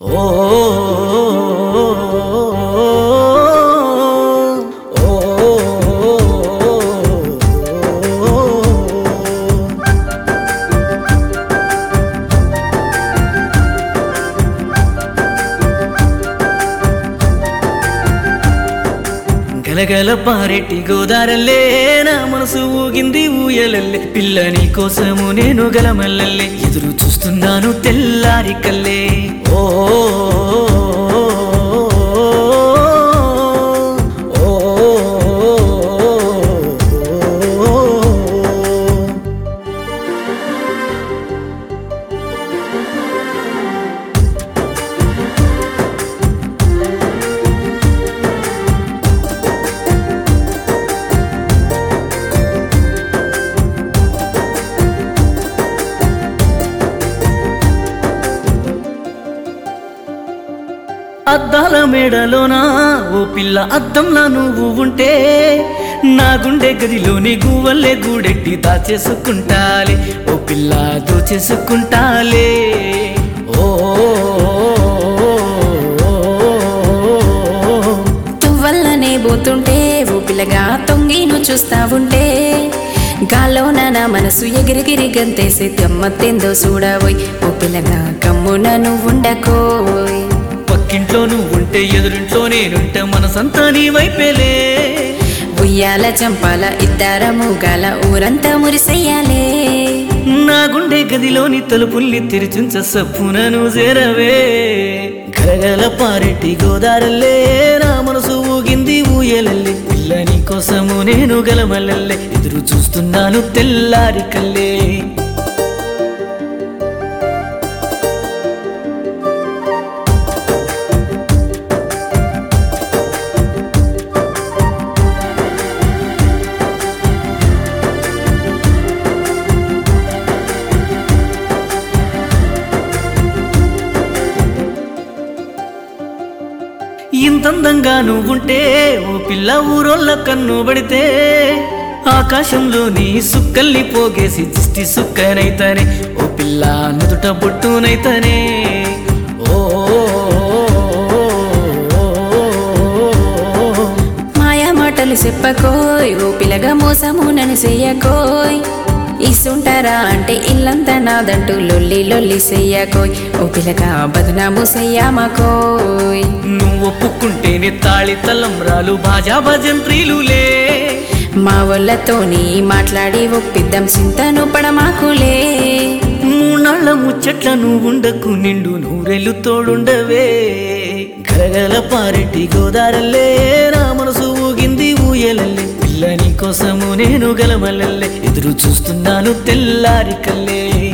ఓ గలగల పారెట్టి గోదారల్లే నా మనసు ఊగింది ఊయలల్లే పిల్ల నీ కోసము నేను గలమల్లల్లే ఎదురు చూస్తున్నాను తెల్లారి కల్లే ఓ ఓ, ఓ, ఓ. అద్దాల మేడలోనా ఓ పిల్ల అద్దంలా నువ్వు ఉంటే నా గుండె గదిలోని గువ్వల్లే గూడెట్టి దాచేసుకుంటాలే ఓ పిల్ల దోచేసుకుంటాలే ఓ తువ్వల్లనే పోతుంటే ఓ పిల్లగా తొంగిను చూస్తా ఉంటే గాలోన నా మనసు ఎగిరిగిరి గంతేసి గమ్మత్తేందో చూడబోయ్ ఓ పిల్లగా కమ్మున నువ్వుండకోయ్ పక్కింట్లో నువ్వు ఉంటే ఎదురింట్లో నేనుంటే మనసంతా నీ వైపేలే ఉయ్యాల చంపాల ఇద్దరము గల ఊరంతా మురిసెయ్యాలే నా గుండె గదిలోని తలుపుల్ని తెరిచుంచ సప్పునను చేరవే గలగల పారెట్టి గోదారల్లే నా మనసు ఊగింది ఊయలల్లే పిల్లని కోసము నేను గలమల్లల్లే ఎదురు చూస్తున్నాను తెల్లారి కల్లే ఇంతందంగా నువ్వుంటే ఓ పిల్ల ఊరోళ్ళ కన్ను పడితే ఆకాశంలో నీ సుక్కల్ని పోగేసి దిష్టి సుక్కనైతనే ఓ పిల్ల నుదుట బొట్టునైతనే ఓ మాయా మాటలు చెప్పకోయ్ ఓ పిల్లగా మోసము నన్ను చెయ్యకోయ్ ఇస్తుంటారా అంటే ఇల్లంతా నాదంటూ లొల్లి లొల్లి చెయ్యకోయ్ ఓ పిల్లగా బదునాము చెయ్యామకోయ్ నువ్వు ఒప్పుకుంటేనే తాళి తలంబ్రాలు బాజా భజంత్రీలులే మా వాళ్ళతోని మాట్లాడి ఒప్పిద్దాం చింతను పడమాకులే మూనాళ్ళ ముచ్చట్ల నువ్వుండకు నిండు నూరెళ్ళు తోడుండవే గలగల పారెట్టి గోదారల్లే నా మనసు ఊగింది ఊయలల్లే పిల్లని కోసము నేను గలమల్లల్లే ఎదురు చూస్తున్నాను తెల్లారి కల్లే